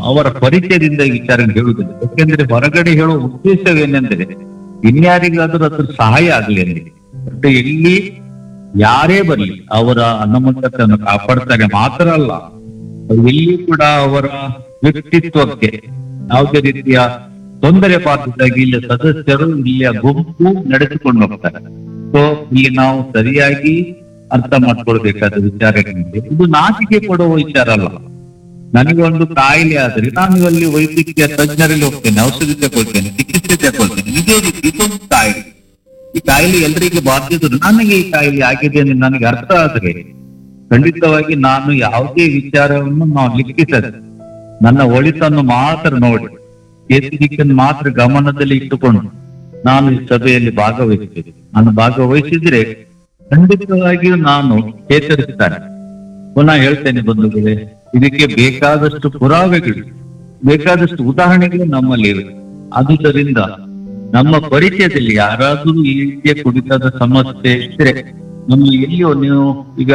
ಅವರ ಪರಿಚಯದಿಂದ ಈ ವಿಚಾರ ಹೇಳುವುದಿಲ್ಲ ಯಾಕೆಂದ್ರೆ ಹೊರಗಡೆ ಹೇಳುವ ಉದ್ದೇಶವೇನೆಂದರೆ ಇನ್ಯಾರಿಗಾದ್ರೂ ಅದ್ರ ಸಹಾಯ ಆಗ್ಲಿ ಅಂತ ಬಟ್ ಇಲ್ಲಿ ಯಾರೇ ಬರಲಿ ಅವರ ಅನುಮತತೆಯನ್ನು ಕಾಪಾಡ್ತಾರೆ ಮಾತ್ರ ಅಲ್ಲ ಎಲ್ಲಿ ಕೂಡ ಅವರ ವ್ಯಕ್ತಿತ್ವಕ್ಕೆ ಯಾವುದೇ ರೀತಿಯ ತೊಂದರೆ ಬಾರದಾಗಿ ಇಲ್ಲಿ ಸದಸ್ಯರು ಇಲ್ಲಿಯ ಗುಂಪು ನಡೆಸಿಕೊಂಡು ಹೋಗ್ತಾರೆ ಸೊ ಇಲ್ಲಿ ನಾವು ಸರಿಯಾಗಿ ಅರ್ಥ ಮಾಡ್ಕೊಳ್ಬೇಕಾದ ವಿಚಾರ ಏನಿದೆ ಇದು ನಾಚಿಕೆ ಕೊಡುವ ವಿಚಾರ ಅಲ್ಲ ನನಗೆ ಒಂದು ಕಾಯಿಲೆ ಆದ್ರೆ ನಾನು ಅಲ್ಲಿ ವೈದ್ಯಕೀಯ ತಜ್ಞರಲ್ಲಿ ಹೋಗ್ತೇನೆ ಔಷಧಿ ತಗೊಳ್ತೇನೆ ಚಿಕಿತ್ಸೆ ತಗೊಳ್ತೇನೆ ಇದೇ ರೀತಿ ಇದೊಂದು ಕಾಯಿಲೆ ಈ ಕಾಯಿಲೆ ಎಲ್ಲರಿಗೆ ಬಾಧಿಸಿದ್ರು ನನಗೆ ಈ ಕಾಯಿಲೆ ಆಗಿದೆ ಎಂದು ನನಗೆ ಅರ್ಥ ಆದ್ರೆ ಖಂಡಿತವಾಗಿ ನಾನು ಯಾವುದೇ ವಿಚಾರವನ್ನು ನಾವು ಲಿಖಿಸದೆ ನನ್ನ ಒಳಿತನ್ನು ಮಾತ್ರ ನೋಡಿ ಎತ್ತಿದಿಕ್ಕನ್ನು ಮಾತ್ರ ಗಮನದಲ್ಲಿ ಇಟ್ಟುಕೊಂಡು ನಾನು ಈ ಸಭೆಯಲ್ಲಿ ಭಾಗವಹಿಸಿದೆ ನಾನು ಭಾಗವಹಿಸಿದ್ರೆ ಖಂಡಿತವಾಗಿಯೂ ನಾನು ಚೇತರಿಸ್ತಾರೆ ಪುನಃ ಹೇಳ್ತೇನೆ ಬಂಧುಗಳೇ ಇದಕ್ಕೆ ಬೇಕಾದಷ್ಟು ಪುರಾವೆಗಳು ಬೇಕಾದಷ್ಟು ಉದಾಹರಣೆಗಳು ನಮ್ಮಲ್ಲಿ ಇವೆ ಆದುದರಿಂದ ನಮ್ಮ ಪರಿಚಯದಲ್ಲಿ ಯಾರಾದ್ರೂ ಈ ರೀತಿಯ ಕುಡಿತದ ಸಮಸ್ಯೆ ಇದ್ರೆ ನಮ್ಮ ಎಲ್ಲಿಯೋ ನೀವು ಈಗ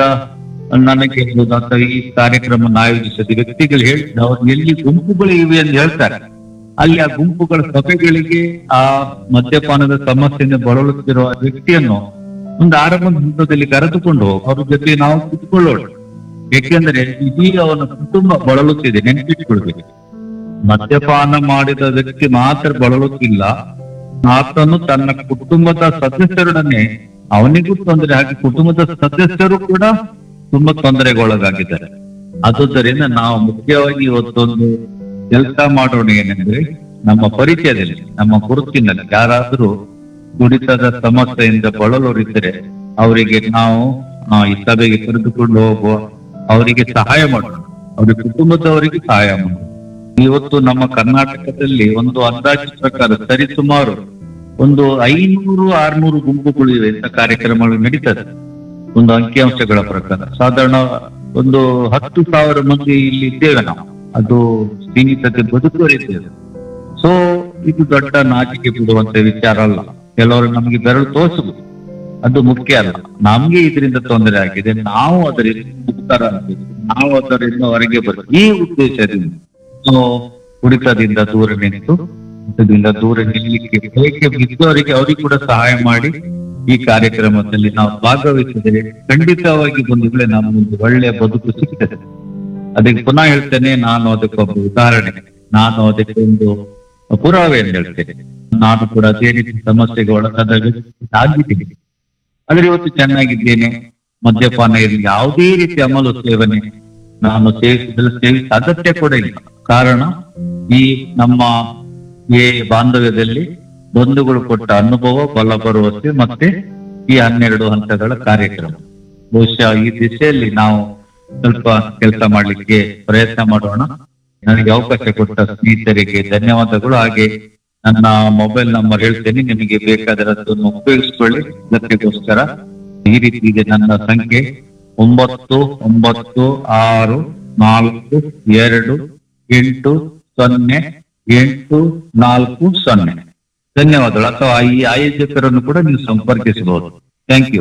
ನನಗೆ ಹೇಳ್ಬೋದು ಅಥವಾ ಈ ಕಾರ್ಯಕ್ರಮ ಆಯೋಜಿಸಿದ ವ್ಯಕ್ತಿಗಳು ಹೇಳ್ತಾರೆ ಅವ್ರು ಎಲ್ಲಿ ಗುಂಪುಗಳು ಇವೆ ಅಂತ ಹೇಳ್ತಾರೆ ಅಲ್ಲಿ ಆ ಗುಂಪುಗಳ ಸಭೆಗಳಿಗೆ ಆ ಮದ್ಯಪಾನದ ಸಮಸ್ಯೆಯಿಂದ ಬಳಲುತ್ತಿರುವ ವ್ಯಕ್ತಿಯನ್ನು ಒಂದು ಆರಂಭದ ಹಂತದಲ್ಲಿ ಕರೆದುಕೊಂಡು ಹೋಗಿ ಅವ್ರ ಜೊತೆ ನಾವು ಕುತ್ಕೊಳ್ಳೋಣ ಏಕೆಂದ್ರೆ ಇದೀಗ ಅವನ ಕುಟುಂಬ ಬಳಲುತ್ತಿದೆ ನೆನಪಿಟ್ಕೊಳ್ಬೇಕು ಮದ್ಯಪಾನ ಮಾಡಿದ ವ್ಯಕ್ತಿ ಮಾತ್ರ ಬಳಲುತ್ತಿಲ್ಲ ಆತನು ತನ್ನ ಕುಟುಂಬದ ಸದಸ್ಯರೊಡನೆ ಅವನಿಗೂ ತೊಂದರೆ ಹಾಗೆ ಕುಟುಂಬದ ಸದಸ್ಯರು ಕೂಡ ತುಂಬಾ ತೊಂದರೆಗೊಳಗಾಗಿದ್ದಾರೆ ಆದುದರಿಂದ ನಾವು ಮುಖ್ಯವಾಗಿ ಇವತ್ತೊಂದು ಕೆಲಸ ಮಾಡೋಣ ಏನೆಂದ್ರೆ ನಮ್ಮ ಪರಿಚಯದಲ್ಲಿ ನಮ್ಮ ಗುರುತಿನಲ್ಲಿ ಯಾರಾದ್ರೂ ಕುಡಿತದ ಸಮಸ್ಯೆಯಿಂದ ಬಳಲೋರಿದ್ದರೆ ಅವರಿಗೆ ನಾವು ಆ, ಈ ಸಭೆಗೆ ಕರೆದುಕೊಂಡು ಹೋಗುವ ಅವರಿಗೆ ಸಹಾಯ ಮಾಡೋಣ ಅವರ ಕುಟುಂಬದವರಿಗೆ ಸಹಾಯ ಮಾಡೋಣ ಇವತ್ತು ನಮ್ಮ ಕರ್ನಾಟಕದಲ್ಲಿ ಒಂದು ಅಂದಾಜು ಪ್ರಕಾರ ಸರಿಸುಮಾರು ಒಂದು ಐನೂರು ಆರ್ನೂರು ಗುಂಪುಗಳು ಇವೆ ಇಂಥ ಕಾರ್ಯಕ್ರಮಗಳು ನಡೀತದೆ ಒಂದು ಅಂಕಿಅಂಶಗಳ ಪ್ರಕಾರ ಸಾಧಾರಣ ಒಂದು ಹತ್ತು ಸಾವಿರ ಮಂದಿ ಇಲ್ಲಿ ಇದ್ದೇವೆ ನಾವು ಅದು ಸೀಮಿತತೆ ಬದುಕುವರಿದ್ದೇವೆ ಸೊ ಇದು ದೊಡ್ಡ ನಾಚಿಕೆ ಬಿಡುವಂತ ವಿಚಾರ ಅಲ್ಲ ಕೆಲವರು ನಮಗೆ ಬೆರಳು ತೋರಿಸಬಹುದು ಅದು ಮುಖ್ಯ ಅಲ್ಲ ನಮ್ಗೆ ಇದರಿಂದ ತೊಂದರೆ ಆಗಿದೆ ನಾವು ಅದರಿಂದ ಮುಕ್ತರಾಗಬೇಕು ನಾವು ಅದರಿಂದ ಹೊರಗೆ ಬರಬೇಕು ಈ ಉದ್ದೇಶದಿಂದ ನಾವು ಕುಡಿತದಿಂದ ದೂರ ನಿಂತು ಕುಡಿತದಿಂದ ದೂರ ನಿಲ್ಲಲಿಕ್ಕೆ ಬೇಕೆ ಬಿದ್ದವರಿಗೆ ಅವರಿಗೆ ಕೂಡ ಸಹಾಯ ಮಾಡಿ ಈ ಕಾರ್ಯಕ್ರಮದಲ್ಲಿ ನಾವು ಭಾಗವಹಿಸಿದರೆ ಖಂಡಿತವಾಗಿ ಬಂಧುಗಳೇ ನಮ್ಗೊಂದು ಒಳ್ಳೆಯ ಬದುಕು ಸಿಗ್ತದೆ ಅದಕ್ಕೆ ಪುನಃ ಹೇಳ್ತೇನೆ ನಾನು ಅದಕ್ಕೊಬ್ಬ ಉದಾಹರಣೆ ನಾನು ಅದಕ್ಕೆ ಒಂದು ಪುರಾವೆ ಅಂತ ಹೇಳ್ತೇನೆ ನಾನು ಕೂಡ ಅದೇ ರೀತಿ ಸಮಸ್ಯೆಗೆ ಒಳಗಾದ ವ್ಯಕ್ತಿ ಆಗಿದ್ದೀನಿ ಆದ್ರೆ ಇವತ್ತು ಚೆನ್ನಾಗಿದ್ದೇನೆ ಮದ್ಯಪಾನ ಇರಲಿ ಯಾವುದೇ ರೀತಿ ಅಮಲು ಸೇವನೆ ನಾನು ಸೇವಿಸಿದ್ರೆ ಸೇವಿಸ ಅಗತ್ಯ ಕೂಡ ಇಲ್ಲ ಕಾರಣ ಈ ನಮ್ಮ ಈ ಬಾಂಧವ್ಯದಲ್ಲಿ ಬಂಧುಗಳು ಕೊಟ್ಟ ಅನುಭವ ಬಲ ಭರವಸೆ ಮತ್ತೆ ಈ ಹನ್ನೆರಡು ಹಂತಗಳ ಕಾರ್ಯಕ್ರಮ ಬಹುಶಃ ಈ ದಿಶೆಯಲ್ಲಿ ನಾವು ಸ್ವಲ್ಪ ಕೆಲಸ ಮಾಡ್ಲಿಕ್ಕೆ ಪ್ರಯತ್ನ ಮಾಡೋಣ ನನಗೆ ಅವಕಾಶ ಕೊಟ್ಟ ಸ್ನೇಹಿತರಿಗೆ ಧನ್ಯವಾದಗಳು ಹಾಗೆ ನನ್ನ ಮೊಬೈಲ್ ನಂಬರ್ ಹೇಳ್ತೇನೆ ನಿಮಗೆ ಬೇಕಾದರೆ ಅದನ್ನು ಉಪಯೋಗಿಸ್ಕೊಳ್ಳಿ ಅದಕ್ಕೋಸ್ಕರ ಈ ರೀತಿ ಇದೆ ನನ್ನ ಸಂಖ್ಯೆ ಒಂಬತ್ತು ಒಂಬತ್ತು ಆರು ನಾಲ್ಕು ಎರಡು ಎಂಟು ಸೊನ್ನೆ ಎಂಟು ನಾಲ್ಕು ಸೊನ್ನೆ ಧನ್ಯವಾದಗಳು ಅಥವಾ ಈ ಆಯೋಜಕರನ್ನು ಕೂಡ ನೀವು ಸಂಪರ್ಕಿಸಬಹುದು ಥ್ಯಾಂಕ್ ಯು